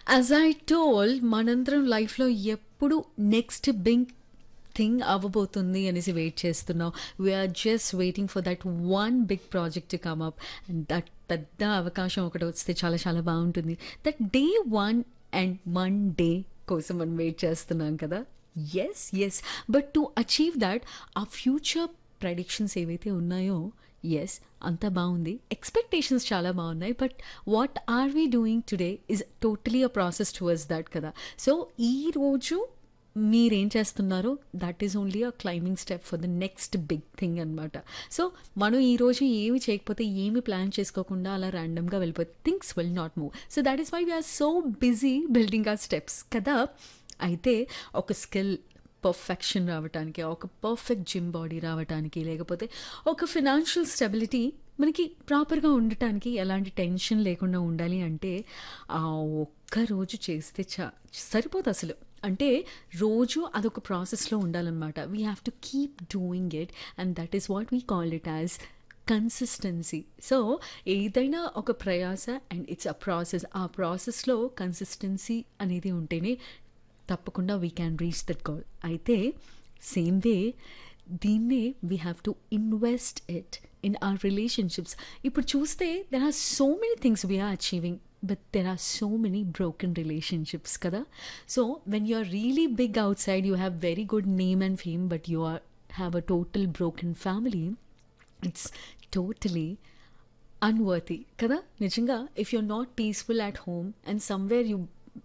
as I told మనందరం లైఫ్లో ఎప్పుడు నెక్స్ట్ బిగ్ థింగ్ అవ్వబోతుంది అనేసి వెయిట్ చేస్తున్నాం we're just waiting for that one big project to come up and that పెద్ద అవకాశం ఒకటి వస్తే చాలా చాలా బాగుంటుంది that day one and one day కోసం మనం వెయిట్ చేస్తున్నాం కదా yes yes but to achieve that ఆ ఫ్యూచర్ ప్రెడిక్షన్స్ ఏవైతే ఉన్నాయో ఎస్ అంతా బాగుంది ఎక్స్పెక్టేషన్స్ చాలా బాగున్నాయి but what are we doing today is totally a process towards that కదా సో ఈ రోజు మీరేం చేస్తున్నారో that is only a climbing step for the next big thing అనమాట సో మనం ఈరోజు ఏమి చేయకపోతే ఏమి ప్లాన్ చేసుకోకుండా అలా ర్యాండమ్గా వెళ్ళిపోతే things will not move so that is why we're so busy building ఆ స్టెప్స్ కదా అయితే ఒక స్కిల్ పర్ఫెక్షన్ రావటానికి ఒక పర్ఫెక్ట్ జిమ్ బాడీ రావటానికి లేకపోతే ఒక ఫినాన్షియల్ స్టెబిలిటీ మనకి ప్రాపర్గా ఉండటానికి ఎలాంటి టెన్షన్ లేకుండా ఉండాలి అంటే ఆ ఒక్క రోజు చేస్తే చా సరిపోదు అసలు అంటే రోజు అదొక ప్రాసెస్లో ఉండాలన్నమాట we have to keep doing it and that is what we call it as consistency so ఏదైనా ఒక ప్రయాస అండ్ ఇట్స్ అ ప్రాసెస్ ఆ ప్రాసెస్లో కన్సిస్టెన్సీ అనేది ఉంటేనే తప్పకుండా we can reach that goal అయితే సేమ్ వే దీన్నే we have to invest it in our relationships ఇప్పుడు చూస్తే there are so many things we're achieving but there are so many broken relationships కదా so when you are really big అవుట్ సైడ్ you have very good name and fame but you are have a total broken family it's totally unworthy కదా నిజంగా if you're not peaceful at home and somewhere you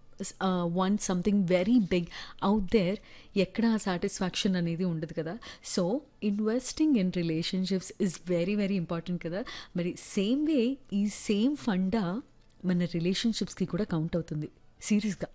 won something very big out there ఎక్కడ ఆ satisfaction అనేది ఉండదు కదా so investing in relationships is very very important కదా మరి same way ఈ సేమ్ ఫండా మన రిలేషన్షిప్స్కి కూడా కౌంట్ అవుతుంది సీరియస్గా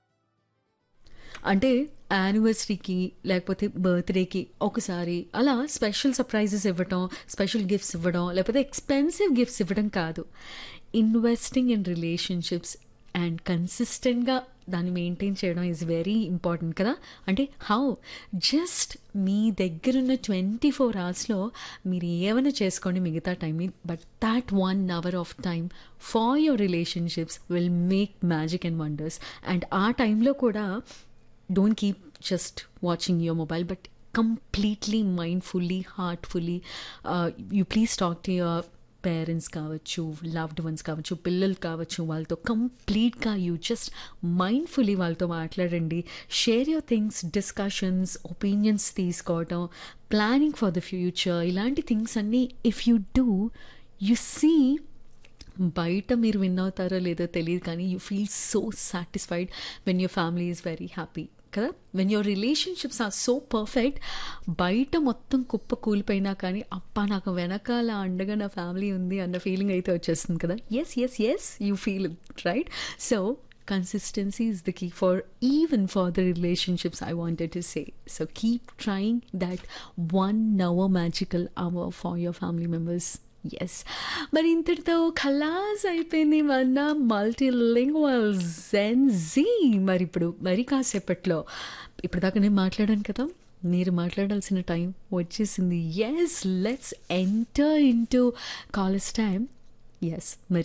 అంటే యానివర్సరీకి లేకపోతే బర్త్డేకి ఒకసారి అలా స్పెషల్ సర్ప్రైజెస్ ఇవ్వడం స్పెషల్ గిఫ్ట్స్ ఇవ్వడం లేకపోతే ఎక్స్పెన్సివ్ గిఫ్ట్స్ ఇవ్వడం కాదు ఇన్వెస్టింగ్ ఇన్ రిలేషన్షిప్స్ అండ్ కన్సిస్టెంట్గా దాన్ని మెయింటైన్ చేయడం ఈజ్ వెరీ ఇంపార్టెంట్ కదా అంటే హౌ జస్ట్ మీ దగ్గరున్న ట్వంటీ ఫోర్ అవర్స్లో మీరు ఏమైనా చేసుకోండి మిగతా టైంని but that one hour of time for your relationships will make magic and wonders and ఆ టైంలో కూడా don't keep just watching your mobile but completely mindfully heartfully you please talk to your parents కావచ్చు loved ones కావచ్చు పిల్లలు కావచ్చు వాళ్ళతో కంప్లీట్గా you just mindfully వాళ్ళతో మాట్లాడండి share your things discussions opinions తీసుకోవటం ప్లానింగ్ ఫర్ ద ఫ్యూచర్ ఇలాంటి థింగ్స్ అన్నీ if you do you see బయట మీరు విన్ అవుతారో లేదో తెలియదు కానీ you feel so satisfied when your family is very happy కదా when your relationships are so perfect బయట మొత్తం కుప్ప కూలిపోయినా కానీ అప్ప నాకు వెనకాల అండగా నా ఫ్యామిలీ ఉంది అన్న ఫీలింగ్ అయితే వచ్చేస్తుంది కదా yes yes yes you feel right so consistency is the key for even for the relationships i wanted to say so keep trying that one hour magical hour for your family members yes మరి ఇంతటితో ఖలాస్ అయిపోయింది మన multi lingual జెన్ G మరి ఇప్పుడు మరి కాసేపట్లో ఇప్పుడు దాకా నేను మాట్లాడాను కదా మీరు మాట్లాడాల్సిన టైం వచ్చేసింది yes let's enter into college time yes మరి